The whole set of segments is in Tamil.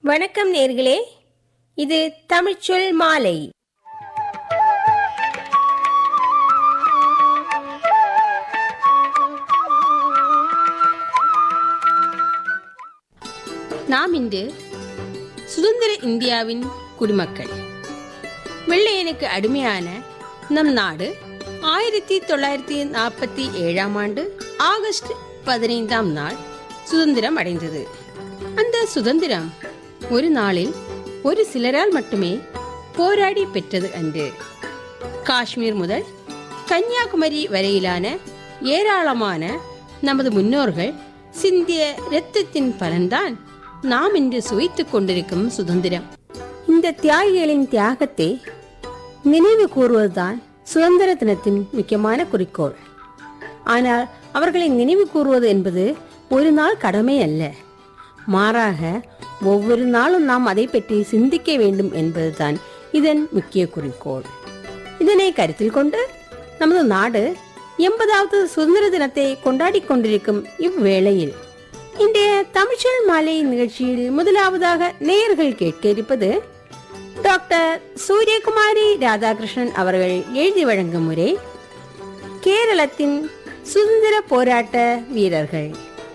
வணக்கம் நேர்களே இது தமிழ்ச்சொல் மாலை நாம் இன்று சுதந்திர இந்தியாவின் குடிமக்கள் வெள்ளையனுக்கு அடிமையான நம் நாடு ஆயிரத்தி தொள்ளாயிரத்தி நாற்பத்தி ஏழாம் ஆண்டு ஆகஸ்ட் பதினைந்தாம் நாள் சுதந்திரம் அடைந்தது அந்த சுதந்திரம் ஒரு நாளில் ஒரு சிலரால் மட்டுமே போராடி பெற்றது அன்று காஷ்மீர் முதல் கன்னியாகுமரி வரையிலான ஏராளமான நமது முன்னோர்கள் சிந்திய இரத்தத்தின் பலன்தான் நாம் இன்று சுவைத்துக் கொண்டிருக்கும் சுதந்திரம் இந்த தியாகிகளின் தியாகத்தை நினைவு கூறுவதுதான் சுதந்திர தினத்தின் முக்கியமான குறிக்கோள் ஆனால் அவர்களை நினைவு கூறுவது என்பது ஒரு நாள் கடமை அல்ல மாறாக ஒவ்வொரு நாளும் நாம் அதை பற்றி சிந்திக்க வேண்டும் என்பதுதான் இதன் முக்கிய குறிக்கோள் இதனை கருத்தில் கொண்டு நமது நாடு எண்பதாவது சுதந்திர தினத்தை கொண்டாடிக் கொண்டிருக்கும் இவ்வேளையில் இன்றைய தமிழ்ச்சொல் மாலை நிகழ்ச்சியில் முதலாவதாக நேயர்கள் கேட்க இருப்பது டாக்டர் சூரியகுமாரி ராதாகிருஷ்ணன் அவர்கள் எழுதி வழங்கும் முறை கேரளத்தின் சுதந்திர போராட்ட வீரர்கள்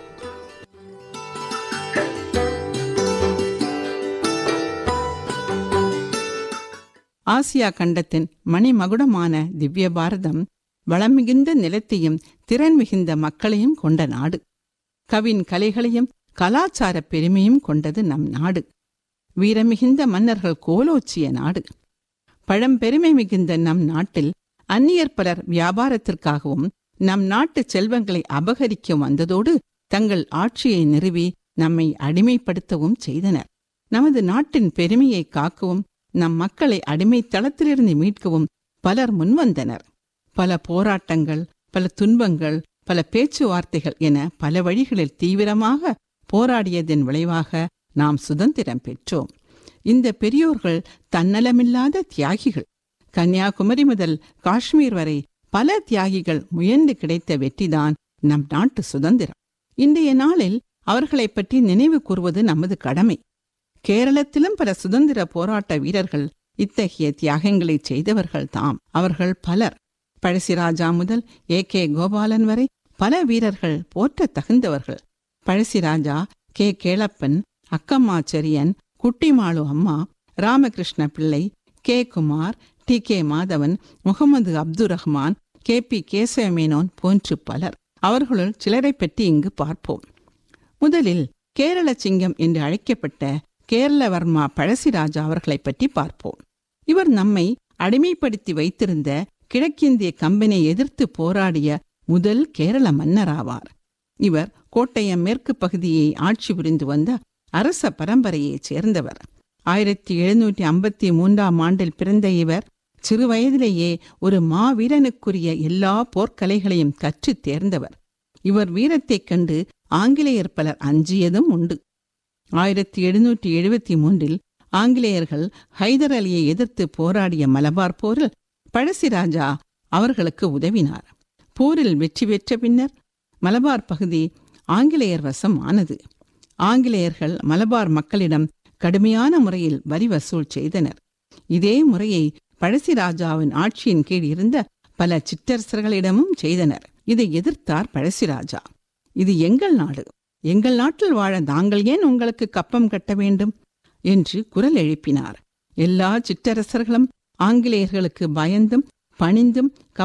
ஆசியா கண்டத்தின் மணிமகுடமான திவ்ய பாரதம் வளமிகுந்த நிலத்தையும் திறன் மிகுந்த மக்களையும் கொண்ட நாடு கவின் கலைகளையும் கலாச்சார பெருமையும் கொண்டது நம் நாடு வீரமிகுந்த மன்னர்கள் கோலோச்சிய நாடு பழம்பெருமை மிகுந்த நம் நாட்டில் அந்நியர் பலர் வியாபாரத்திற்காகவும் நம் நாட்டு செல்வங்களை அபகரிக்க வந்ததோடு தங்கள் ஆட்சியை நிறுவி நம்மை அடிமைப்படுத்தவும் செய்தனர் நமது நாட்டின் பெருமையை காக்கவும் நம் மக்களை அடிமைத்தளத்திலிருந்து மீட்கவும் பலர் முன்வந்தனர் பல போராட்டங்கள் பல துன்பங்கள் பல பேச்சுவார்த்தைகள் என பல வழிகளில் தீவிரமாக போராடியதன் விளைவாக நாம் சுதந்திரம் பெற்றோம் இந்த பெரியோர்கள் தன்னலமில்லாத தியாகிகள் கன்னியாகுமரி முதல் காஷ்மீர் வரை பல தியாகிகள் முயன்று கிடைத்த வெற்றிதான் நம் நாட்டு சுதந்திரம் இன்றைய நாளில் அவர்களைப் பற்றி நினைவு கூறுவது நமது கடமை கேரளத்திலும் பல சுதந்திர போராட்ட வீரர்கள் இத்தகைய தியாகங்களை செய்தவர்கள் தாம் அவர்கள் பலர் பழசிராஜா முதல் ஏ கே கோபாலன் வரை பல வீரர்கள் போற்ற தகுந்தவர்கள் Pazhassi Raja K கேளப்பன் அக்கம்மாச்சரியன் குட்டிமாளு Amma Ramakrishna Pillai K Kumar T K Madhavan Muhammad Abdul Rahman K P Kesavamenon போன்று பலர் அவர்களுள் சிலரை பற்றி இங்கு பார்ப்போம் முதலில் கேரள சிங்கம் என்று அழைக்கப்பட்ட கேரளவர்மா பழசிராஜா அவர்களை பற்றி பார்ப்போம் இவர் நம்மை அடிமைப்படுத்தி வைத்திருந்த கிழக்கிந்திய கம்பெனியை எதிர்த்து போராடிய முதல் கேரள மன்னராவார் இவர் கோட்டயம் மேற்கு பகுதியை ஆட்சி புரிந்து வந்த அரச பரம்பரையைச் சேர்ந்தவர் ஆயிரத்தி எழுநூற்றி ஐம்பத்தி மூன்றாம் ஆண்டில் பிறந்த இவர் சிறுவயதிலேயே ஒரு மாவீரனுக்குரிய எல்லா போர்க்கலைகளையும் கற்றுத் தேர்ந்தவர் இவர் வீரத்தைக் கண்டு ஆங்கிலேயர் பலர் அஞ்சியதும் உண்டு ஆயிரத்தி எழுநூற்றி எழுபத்தி மூன்றில் ஆங்கிலேயர்கள் ஹைதர் அலியை எதிர்த்து போராடிய மலபார் போரில் பழசிராஜா அவர்களுக்கு உதவினார் போரில் வெற்றி பெற்ற பின்னர் மலபார் பகுதி ஆங்கிலேயர் வசம் ஆனது ஆங்கிலேயர்கள் மலபார் மக்களிடம் கடுமையான முறையில் வரி வசூல் செய்தனர் இதே முறையை பழசிராஜாவின் ஆட்சியின் கீழ் இருந்த பல சிற்றரசர்களிடமும் செய்தனர் இதை எதிர்த்தார் பழசிராஜா இது எங்கள் நாடு எங்கள் நாட்டில் வாழ தாங்கள் ஏன் உங்களுக்கு கப்பம் கட்ட வேண்டும் என்று குரல் எழுப்பினார் எல்லா சிற்றரசர்களும் ஆங்கிலேயர்களுக்கு பயந்தும் பணிந்தும்